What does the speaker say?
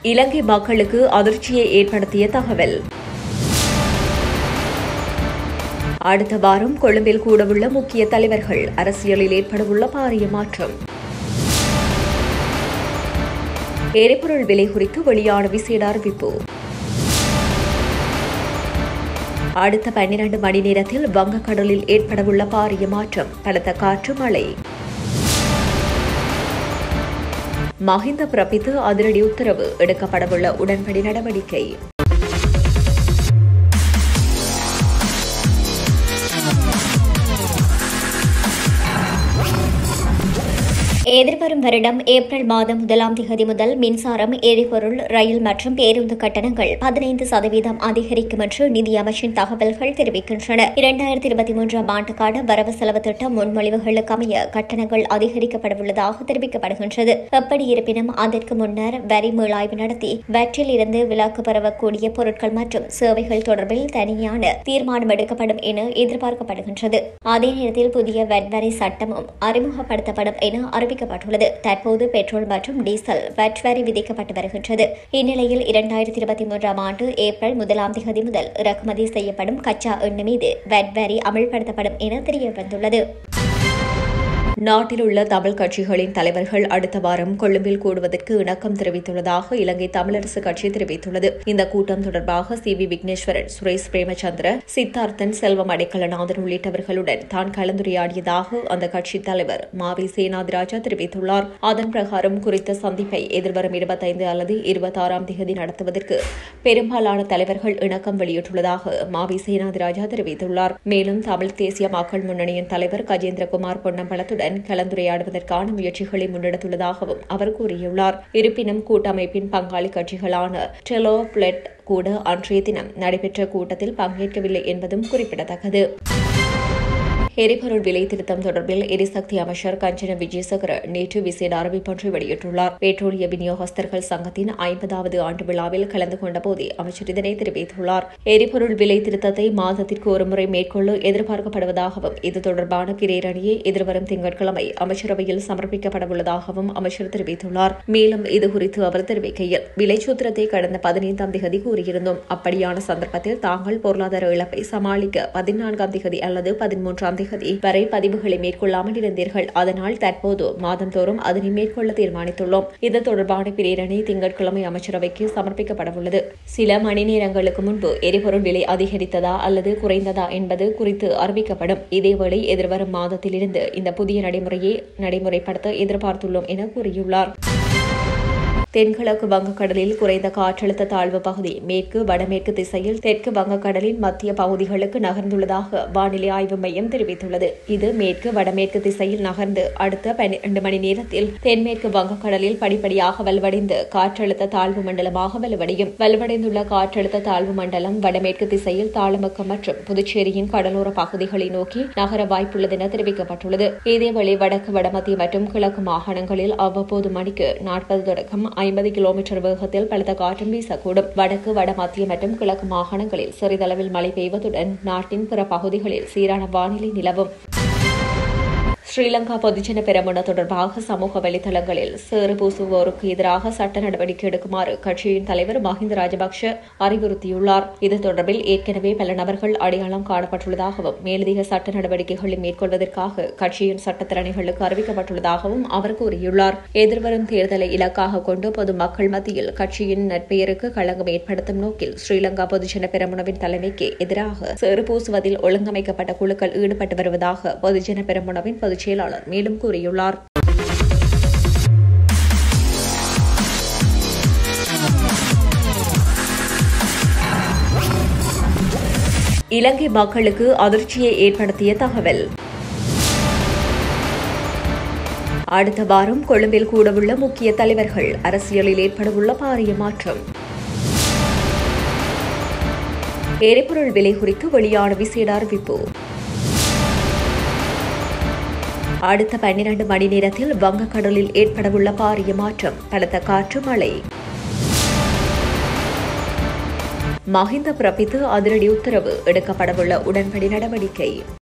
இலங்கை மக்களுக்கு அதிர்ச்சியை ஏற்படுத்திய தகவல் அடுத்த வாரம் கொழும்பில் கூடவுள்ள முக்கிய தலைவர்கள் அரசியலில் ஏற்படவுள்ள பாரிய மாற்றம் எரிபொருள் விலை குறித்து வெளியான விசேட அறிவிப்பு அடுத்த பன்னிரண்டு மணி நேரத்தில் வங்கக்கடலில் ஏற்படவுள்ள பாரிய மாற்றம் பலத்த காற்று மழை மஹிந்த பிறப்பித்து அதிரடி உத்தரவு எடுக்கப்படவுள்ள உடன்படி நடவடிக்கை எதிர்வரும் வருடம் ஏப்ரல் மாதம் முதலாம் திகதி முதல் மின்சாரம் எரிபொருள் ரயில் மற்றும் பேருந்து கட்டணங்கள் பதினைந்து சதவீதம் அதிகரிக்கும் என்று நிதியமைச்சின் தகவல்கள் தெரிவிக்கின்றன இரண்டாயிரத்தி இருபத்தி மூன்றாம் ஆண்டுக்கான வரவு செலவு திட்ட முன்மொழிவுகளுக்கு அமைய கட்டணங்கள் அதிகரிக்கப்படவுள்ளதாக தெரிவிக்கப்படுகின்றது எப்படி இருப்பினும் அதற்கு முன்னர் வரி மீளாய்வு நடத்தி வற்றில் இருந்து விலக்கு பெறக்கூடிய பொருட்கள் மற்றும் சேவைகள் தொடர்பில் தனியான தீர்மானம் எடுக்கப்படும் என எதிர்பார்க்கப்படுகின்றது அதே நேரத்தில் புதிய வெட் வரி சட்டமும் அறிமுகப்படுத்தப்படும் என அறிவிக்கப்பட்டுள்ளது தற்போது பெட்ரோல் மற்றும் டீசல் வெட் வரி விதிக்கப்பட்டு வருகின்றது இந்நிலையில் இரண்டாயிரத்தி இருபத்தி மூன்றாம் ஆண்டு ஏப்ரல் முதலாம் தேதி முதல் இறக்குமதி செய்யப்படும் கச்சா எண்ணெய் மீது வெட் வரி அமல்படுத்தப்படும் என தெரியவந்துள்ளது நாட்டில் உள்ள தமிழ் கட்சிகளின் தலைவர்கள் அடுத்த வாரம் கொழும்பில் கூடுவதற்கு இணக்கம் தெரிவித்துள்ளதாக இலங்கை தமிழரசு கட்சி தெரிவித்துள்ளது இந்த கூட்டம் தொடர்பாக சி வி விக்னேஸ்வரன் சுரேஷ் பிரேமச்சந்திர சித்தார்த்தன் செல்வம் அடைக்கலநாதன் உள்ளிட்டவர்களுடன் தான் கலந்துரையாடியதாக அந்த கட்சி தலைவர் மாவி சேனாதிராஜா தெரிவித்துள்ளார் அதன் பிரகாரம் குறித்த சந்திப்பை எதிர்வரும் இருபத்தைந்து அல்லது இருபத்தாறாம் தேதி நடத்துவதற்கு பெரும்பாலான தலைவர்கள் இணக்கம் வெளியிட்டுள்ளதாக மாவி சேனாதிராஜா தெரிவித்துள்ளார் மேலும் தமிழ் தேசிய மக்கள் முன்னணியின் தலைவர் கஜேந்திரகுமார் பொன்னம்பலத்துடன் உடன் கலந்துரையாடுவதற்கான முயற்சிகளை முன்னெடுத்துள்ளதாகவும் அவர் கூறியுள்ளார் இருப்பினும் கூட்டமைப்பின் பங்காளி கட்சிகளான டெலோ பிளெட் கூட அன்றைய தினம் நடைபெற்ற கூட்டத்தில் பங்கேற்கவில்லை என்பதும் குறிப்பிடத்தக்கது எரிபொருள் விலை திருத்தம் தொடர்பில் எரிசக்தி அமைச்சர் கஞ்சன விஜயசகர நேற்று விசேட அறிவிப்பொன்றை வெளியிட்டுள்ளார் பெட்ரோலிய விநியோகஸ்தர்கள் சங்கத்தின் ஐம்பதாவது ஆண்டு விழாவில் கலந்து கொண்ட போதே அமைச்சர் இதனை தெரிவித்துள்ளார் எரிபொருள் விலை திருத்தத்தை மாதத்திற்கு ஒருமுறை மேற்கொள்ள எதிர்பார்க்கப்படுவதாகவும் இது தொடர்பான பிரேரணியை எதிர்வரும் திங்கட்கிழமை அமைச்சரவையில் சமர்ப்பிக்கப்படவுள்ளதாகவும் அமைச்சர் தெரிவித்துள்ளார் மேலும் இதுகுறித்து அவர் தெரிவிக்கையில் விலை சூத்திரத்தை கடந்த பதினைந்தாம் திகதி கூறியிருந்தோம் அப்படியான சந்தர்ப்பத்தில் தாங்கள் பொருளாதார இழப்பை சமாளிக்க பதினான்காம் திகதி அல்லது பதிமூன்றாம் திகதி வரை பதிவுகளை மேற்கொள்ளாமல் இருந்தீர்கள் அதனால் தற்போது மாதந்தோறும் அதனை மேற்கொள்ள தீர்மானித்துள்ளோம் இது தொடர்பான பிரேரணை திங்கட்கிழமை அமைச்சரவைக்கு சமர்ப்பிக்கப்படவுள்ளது சில மணி நேரங்களுக்கு முன்பு எரிபொருள் விலை அதிகரித்ததா அல்லது குறைந்ததா என்பது குறித்து அறிவிக்கப்படும் இதேவேளை எதிர்வரும் மாதத்திலிருந்து இந்த புதிய நடைமுறையை நடைமுறைப்படுத்த எதிர்பார்த்துள்ளோம் என கூறியுள்ளார் தென்கிழக்கு வங்கக்கடலில் குறைந்த காற்றழுத்த தாழ்வு பகுதி மேற்கு வடமேற்கு திசையில் தெற்கு வங்கக்கடலின் மத்திய பகுதிகளுக்கு நகர்ந்துள்ளதாக வானிலை ஆய்வு மையம் தெரிவித்துள்ளது இது மேற்கு வடமேற்கு திசையில் நகர்ந்து அடுத்த பன்னிரண்டு மணி நேரத்தில் தென்மேற்கு வங்கக்கடலில் படிப்படியாக வலுவடைந்து காற்றழுத்த தாழ்வு மண்டலமாக வலுவடையும் வலுவடைந்துள்ள காற்றழுத்த தாழ்வு மண்டலம் வடமேற்கு திசையில் தாளமுக்கம் மற்றும் புதுச்சேரியின் கடலோர பகுதிகளை நோக்கி நகர வாய்ப்புள்ளது என தெரிவிக்கப்பட்டுள்ளது இதேவேளை வடக்கு வடமத்திய மற்றும் கிழக்கு மாகாணங்களில் அவ்வப்போது மணிக்கு நாற்பது தொடக்கம் ஐம்பது கிலோமீட்டர் வேகத்தில் பலத்த காற்றும் வீசக்கூடும் வடக்கு வடமத்திய மற்றும் கிழக்கு மாகாணங்களில் சிறிதளவில் மழை பெய்வதுடன் நாட்டின் பிற பகுதிகளில் சீரான வானிலை நிலவும் ஸ்ரீலங்கா பொதுஜன பெரமுன தொடர்பாக சமூக வலைதளங்களில் சேறு பூசுவோருக்கு எதிராக சட்ட நடவடிக்கை எடுக்குமாறு கட்சியின் தலைவர் மஹிந்த ராஜபக்ஷ அறிவுறுத்தியுள்ளார் இது தொடர்பில் ஏற்கனவே பல நபர்கள் அடையாளம் காணப்பட்டுள்ளதாகவும் மேலதிக சட்ட நடவடிக்கைகளை மேற்கொள்வதற்காக கட்சியின் சட்டத்திறனைகளுக்கு அறிவிக்கப்பட்டுள்ளதாகவும் அவர் கூறியுள்ளார் எதிர்வரும் தேர்தலை இலக்காக கொண்டு பொதுமக்கள் மத்தியில் கட்சியின் நற்பெயருக்கு களங்கம் ஏற்படுத்தும் நோக்கில் ஸ்ரீலங்கா பொதுஜன பெரமுனவின் தலைமைக்கு எதிராக சேறு பூசுவதில் ஒழுங்கமைக்கப்பட்ட குழுக்கள் ஈடுபட்டு வருவதாக பொதுஜன பெரமுனவின் பொதுச் செயலாளர் மேலும் கூறியுள்ளார் இலங்கை மக்களுக்கு அதிர்ச்சியை ஏற்படுத்திய தகவல் அடுத்த வாரம் கொழும்பில் கூடவுள்ள முக்கிய தலைவர்கள் அரசியலில் ஏற்படவுள்ள பாரிய மாற்றம் எரிபொருள் விலை குறித்து வெளியான விசேட அறிவிப்பு அடுத்த பன்னிரண்டு மணி நேரத்தில் வங்கக்கடலில் ஏற்படவுள்ள பாரிய மாற்றம் பலத்த காற்று மழை மஹிந்த பிறப்பித்து அதிரடி உத்தரவு எடுக்கப்படவுள்ள உடன்படி நடவடிக்கை